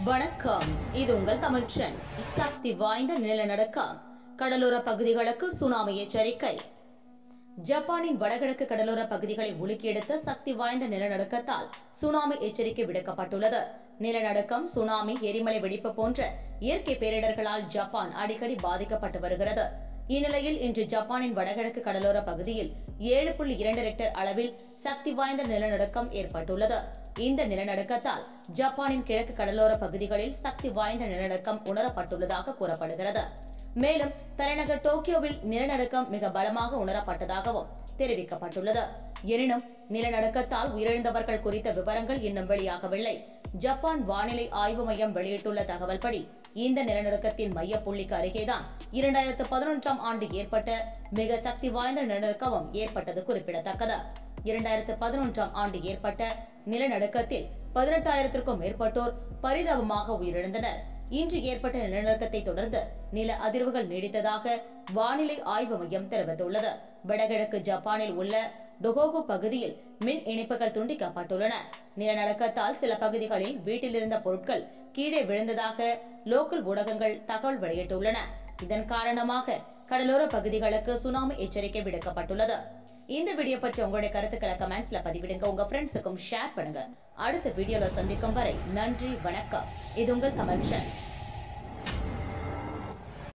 வணக்கம் இது உங்கள் தமிழ் ட்ரெண்ட்ஸ் சக்தி வாய்ந்த நிலநடுக்கம் கடலோர பகுதிகளுக்கு சுனாமி எச்சரிக்கை ஜப்பானின் வடகிழக்கு கடலோர பகுதிகளை உலுக்கியெடுத்த சக்தி வாய்ந்த நிலநடுக்கத்தால் சுனாமி எச்சரிக்கை விடுக்கப்பட்டுள்ளது நிலநடுக்கம் சுனாமி எரிமலை வெடிப்பு போன்ற இயற்கை பேரிடர்களால் ஜப்பான் அடிக்கடி பாதிக்கப்பட்டு வருகிறது இந்நிலையில் இன்று ஜப்பானின் வடகிழக்கு கடலோர பகுதியில் ஏழு புள்ளி இரண்டு ரெக்டர் அளவில் சக்தி வாய்ந்த நிலநடுக்கம் ஏற்பட்டுள்ளது இந்த நிலநடுக்கத்தால் ஜப்பானின் கிழக்கு கடலோர பகுதிகளில் சக்தி வாய்ந்த நிலநடுக்கம் உணரப்பட்டுள்ளதாக கூறப்படுகிறது மேலும் தலைநகர் டோக்கியோவில் நிலநடுக்கம் மிக பலமாக உணரப்பட்டதாகவும் தெரிவிக்கப்பட்டுள்ளது எனினும் நிலநடுக்கத்தால் உயிரிழந்தவர்கள் குறித்த விவரங்கள் இன்னும் வெளியாகவில்லை ஜப்பான் வானிலை ஆய்வு மையம் வெளியிட்டுள்ள தகவல்படி இந்த நிலநடுக்கத்தின் மையப்புள்ளிக்கு அருகேதான் இரண்டாயிரத்து பதினொன்றாம் ஆண்டு ஏற்பட்ட மிக சக்தி வாய்ந்த நிலநடுக்கமும் ஏற்பட்டது குறிப்பிடத்தக்கது இரண்டாயிரத்து பதினொன்றாம் ஆண்டு ஏற்பட்ட நிலநடுக்கத்தில் பதினெட்டாயிரத்திற்கும் மேற்பட்டோர் பரிதாபமாக உயிரிழந்தனர் இன்று ஏற்பட்ட நிலநடுக்கத்தை தொடர்ந்து நில அதிர்வுகள் நீடித்ததாக வானிலை ஆய்வு மையம் தெரிவித்துள்ளது வடகிழக்கு ஜப்பானில் உள்ள டொகோகு பகுதியில் மின் இணைப்புகள் துண்டிக்கப்பட்டுள்ளன நிலநடுக்கத்தால் சில பகுதிகளில் வீட்டில் இருந்த பொருட்கள் கீழே விழுந்ததாக லோக்கல் ஊடகங்கள் தகவல் வெளியிட்டுள்ளன இதன் காரணமாக கடலோர பகுதிகளுக்கு சுனாமி எச்சரிக்கை விடுக்கப்பட்டுள்ளது இந்த வீடியோ பற்றி உங்களுடைய கருத்துக்களை கமெண்ட்ஸ்ல பதிவிடுங்க உங்க ஃப்ரெண்ட்ஸுக்கும் ஷேர் பண்ணுங்க அடுத்த வீடியோல சந்திக்கும் வரை நன்றி வணக்கம் இது உங்கள் தமிழ் ட்ரெண்ட்ஸ்